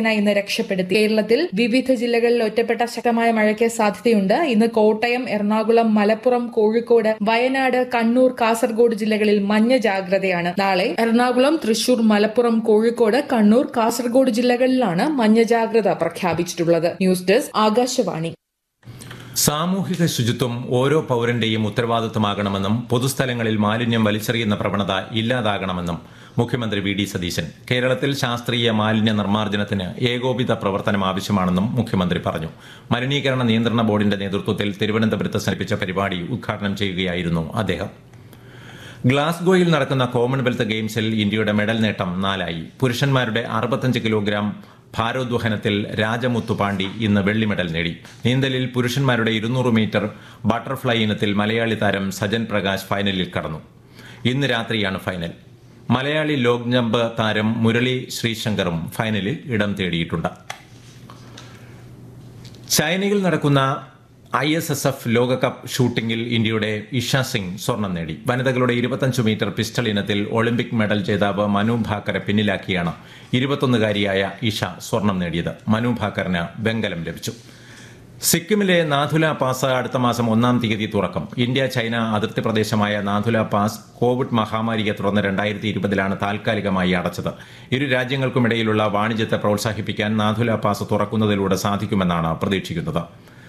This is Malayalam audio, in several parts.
ഇന്ന് രക്ഷപ്പെടുത്തി കേരളത്തിൽ വിവിധ ജില്ലകളിൽ ഒറ്റപ്പെട്ട ശക്തമായ മഴയ്ക്ക് സാധ്യതയുണ്ട് ഇന്ന് കോട്ടയം എറണാകുളം മലപ്പുറം കോഴിക്കോട് വയനാട് കണ്ണൂർ കാസർഗോഡ് ജില്ലകളിൽ മഞ്ഞ ജാഗ്രതയാണ് നാളെ എറണാകുളം തൃശൂർ മലപ്പുറം കോഴിക്കോട് കണ്ണൂർ കാസർഗോഡ് ജില്ലകളിലാണ് മഞ്ഞ ജാഗ്രത പ്രഖ്യാപിച്ചിട്ടുള്ളത് ന്യൂസ് ഡെസ്ക് ആകാശവാണി സാമൂഹിക ശുചിത്വം ഓരോ പൌരന്റെയും ഉത്തരവാദിത്തമാകണമെന്നും പൊതുസ്ഥലങ്ങളിൽ മാലിന്യം വലിച്ചെറിയുന്ന പ്രവണത ഇല്ലാതാകണമെന്നും മുഖ്യമന്ത്രി വി ഡി സതീശൻ കേരളത്തിൽ ശാസ്ത്രീയ മാലിന്യ നിർമ്മാർജ്ജനത്തിന് ഏകോപിത പ്രവർത്തനം ആവശ്യമാണെന്നും മുഖ്യമന്ത്രി പറഞ്ഞു മലിനീകരണ നിയന്ത്രണ ബോർഡിന്റെ നേതൃത്വത്തിൽ തിരുവനന്തപുരത്ത് സംഘടിപ്പിച്ച പരിപാടി ഉദ്ഘാടനം ചെയ്യുകയായിരുന്നു അദ്ദേഹം ഗ്ലാസ്ഗോയിൽ നടക്കുന്ന കോമൺവെൽത്ത് ഗെയിംസിൽ ഇന്ത്യയുടെ മെഡൽ നേട്ടം നാലായി പുരുഷന്മാരുടെ അറുപത്തഞ്ച് കിലോഗ്രാം ഭാരോദ്വഹനത്തിൽ രാജമുത്തു പാണ്ഡി ഇന്ന് വെള്ളി മെഡൽ നേടി നീന്തലിൽ പുരുഷന്മാരുടെ ഇരുന്നൂറ് മീറ്റർ ബട്ടർഫ്ലൈ ഇനത്തിൽ മലയാളി താരം സജൻ പ്രകാശ് ഫൈനലിൽ കടന്നു ഇന്ന് രാത്രിയാണ് ഫൈനൽ മലയാളി ലോങ് ജമ്പ് താരം മുരളി ശ്രീശങ്കറും ഫൈനലിൽ ഇടം തേടിയിട്ടുണ്ട് ചൈനയിൽ നടക്കുന്ന ഐ എസ് എസ് എഫ് ലോകകപ്പ് ഷൂട്ടിംഗിൽ ഇന്ത്യയുടെ ഇഷ സിംഗ് സ്വർണം നേടി വനിതകളുടെ ഇരുപത്തഞ്ച് മീറ്റർ പിസ്റ്റൾ ഇനത്തിൽ ഒളിമ്പിക് മെഡൽ ജേതാവ് മനു ഭാക്കറെ പിന്നിലാക്കിയാണ് ഇരുപത്തൊന്നുകാരിയായ ഇഷ സ്വർണം നേടിയത് മനു ഭാക്കറിന് വെങ്കലം ലഭിച്ചു സിക്കിമിലെ നാഥുല പാസ് അടുത്ത മാസം ഒന്നാം തീയതി തുറക്കും ഇന്ത്യ ചൈന അതിർത്തി പ്രദേശമായ നാഥുല പാസ് കോവിഡ് മഹാമാരിയെ തുടർന്ന് രണ്ടായിരത്തി ഇരുപതിലാണ് താൽക്കാലികമായി അടച്ചത് ഇരു രാജ്യങ്ങൾക്കുമിടയിലുള്ള വാണിജ്യത്തെ പ്രോത്സാഹിപ്പിക്കാൻ നാഥുല പാസ് തുറക്കുന്നതിലൂടെ സാധിക്കുമെന്നാണ് പ്രതീക്ഷിക്കുന്നത്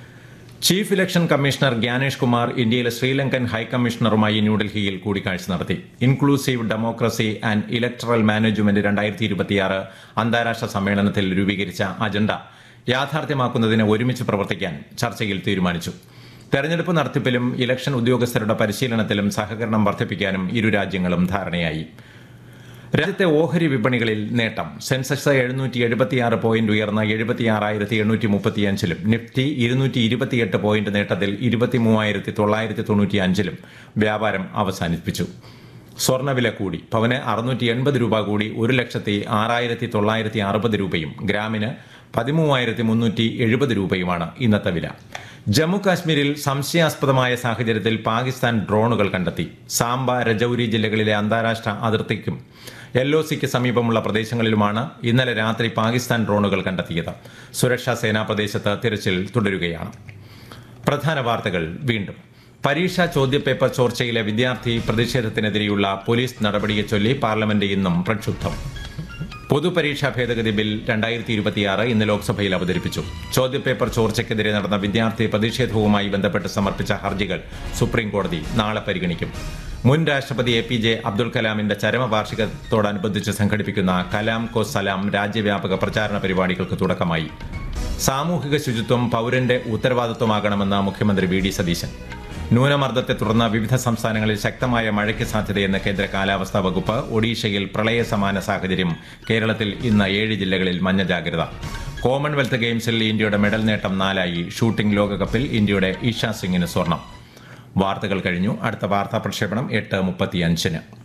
chief election commissioner Gyanesh Kumar ഇന്ത്യയിലെ ശ്രീലങ്കൻ ഹൈക്കമ്മീഷണറുമായി ന്യൂഡൽഹിയിൽ കൂടിക്കാഴ്ച നടത്തി inclusive democracy and electoral management രണ്ടായിരത്തി ഇരുപത്തിയാറ് അന്താരാഷ്ട്ര സമ്മേളനത്തിൽ രൂപീകരിച്ച അജണ്ട യാഥാർത്ഥ്യമാക്കുന്നതിന് ഒരുമിച്ച് പ്രവർത്തിക്കാൻ ചർച്ചയിൽ തീരുമാനിച്ചു തെരഞ്ഞെടുപ്പ് നടത്തിപ്പിലും ഇലക്ഷൻ ഉദ്യോഗസ്ഥരുടെ പരിശീലനത്തിലും സഹകരണം വർദ്ധിപ്പിക്കാനും ഇരു രാജ്യങ്ങളും ധാരണയായി രാജ്യത്തെ ഓഹരി വിപണികളിൽ നേട്ടം സെൻസെക്സ് എഴുന്നൂറ്റി എഴുപത്തിയാറ് പോയിന്റ് ഉയർന്ന എഴുപത്തിയാറായിരത്തി എണ്ണൂറ്റി മുപ്പത്തിയഞ്ചിലും നിഫ്റ്റി ഇരുന്നൂറ്റി ഇരുപത്തിയെട്ട് പോയിന്റ് നേട്ടത്തിൽ ഇരുപത്തി മൂവായിരത്തി തൊള്ളായിരത്തി തൊണ്ണൂറ്റി അഞ്ചിലും വ്യാപാരം അവസാനിപ്പിച്ചു സ്വർണ്ണവില കൂടി പവന് അറുന്നൂറ്റി എൺപത് രൂപ കൂടി ഒരു ലക്ഷത്തി ആറായിരത്തി തൊള്ളായിരത്തി അറുപത് രൂപയും ഗ്രാമിന് പതിമൂവായിരത്തി മുന്നൂറ്റി എഴുപത് രൂപയുമാണ് ഇന്നത്തെ വില ജമ്മു കാശ്മീരിൽ സംശയാസ്പദമായ സാഹചര്യത്തിൽ പാകിസ്ഥാൻ ഡ്രോണുകൾ കണ്ടെത്തി സാംബ രജൌരി ജില്ലകളിലെ അന്താരാഷ്ട്ര അതിർത്തിക്കും എൽ ഒ സിക്ക് സമീപമുള്ള പ്രദേശങ്ങളിലുമാണ് ഇന്നലെ രാത്രി പാകിസ്ഥാൻ ഡ്രോണുകൾ കണ്ടെത്തിയത് സുരക്ഷാ സേനാ പ്രദേശത്ത് തിരച്ചിൽ തുടരുകയാണ് പ്രധാന വാർത്തകൾ വീണ്ടും പരീക്ഷാ ചോദ്യപേപ്പർ ചോർച്ചയിലെ വിദ്യാർത്ഥി പ്രതിഷേധത്തിനെതിരെയുള്ള പോലീസ് നടപടിയെ ചൊല്ലി പാർലമെന്റ് ഇന്നും പ്രക്ഷുബ്ധം പൊതുപരീക്ഷാ ഭേദഗതി ബിൽ രണ്ടായിരത്തി ഇരുപത്തിയാറ് ഇന്ന് ലോക്സഭയിൽ അവതരിപ്പിച്ചു ചോദ്യപേപ്പർ ചോർച്ചയ്ക്കെതിരെ നടന്ന വിദ്യാർത്ഥി പ്രതിഷേധവുമായി ബന്ധപ്പെട്ട് സമർപ്പിച്ച ഹർജികൾ സുപ്രീംകോടതി നാളെ പരിഗണിക്കും മുൻ രാഷ്ട്രപതി എ പി ജെ അബ്ദുൽ കലാമിന്റെ ചരമവാർഷികത്തോടനുബന്ധിച്ച് സംഘടിപ്പിക്കുന്ന കലാം കോ സലാം രാജ്യവ്യാപക പ്രചാരണ പരിപാടികൾക്ക് തുടക്കമായി സാമൂഹിക ശുചിത്വം പൌരന്റെ ഉത്തരവാദിത്വമാകണമെന്ന് മുഖ്യമന്ത്രി വി ഡി സതീശൻ ന്യൂനമർദ്ദത്തെ തുടർന്ന് വിവിധ സംസ്ഥാനങ്ങളിൽ ശക്തമായ മഴയ്ക്ക് സാധ്യതയെന്ന് കേന്ദ്ര കാലാവസ്ഥാ വകുപ്പ് ഒഡീഷയിൽ പ്രളയ സമാന സാഹചര്യം കേരളത്തിൽ ഇന്ന് ഏഴ് ജില്ലകളിൽ മഞ്ഞ ജാഗ്രത കോമൺവെൽത്ത് ഗെയിംസിൽ ഇന്ത്യയുടെ മെഡൽ നേട്ടം നാലായി ഷൂട്ടിംഗ് ലോകകപ്പിൽ ഇന്ത്യയുടെ ഇഷ സിംഗിന് സ്വർണം വാർത്തകൾ കഴിഞ്ഞു അടുത്ത വാർത്താ പ്രക്ഷേപണം എട്ട് മുപ്പത്തിയഞ്ചിന്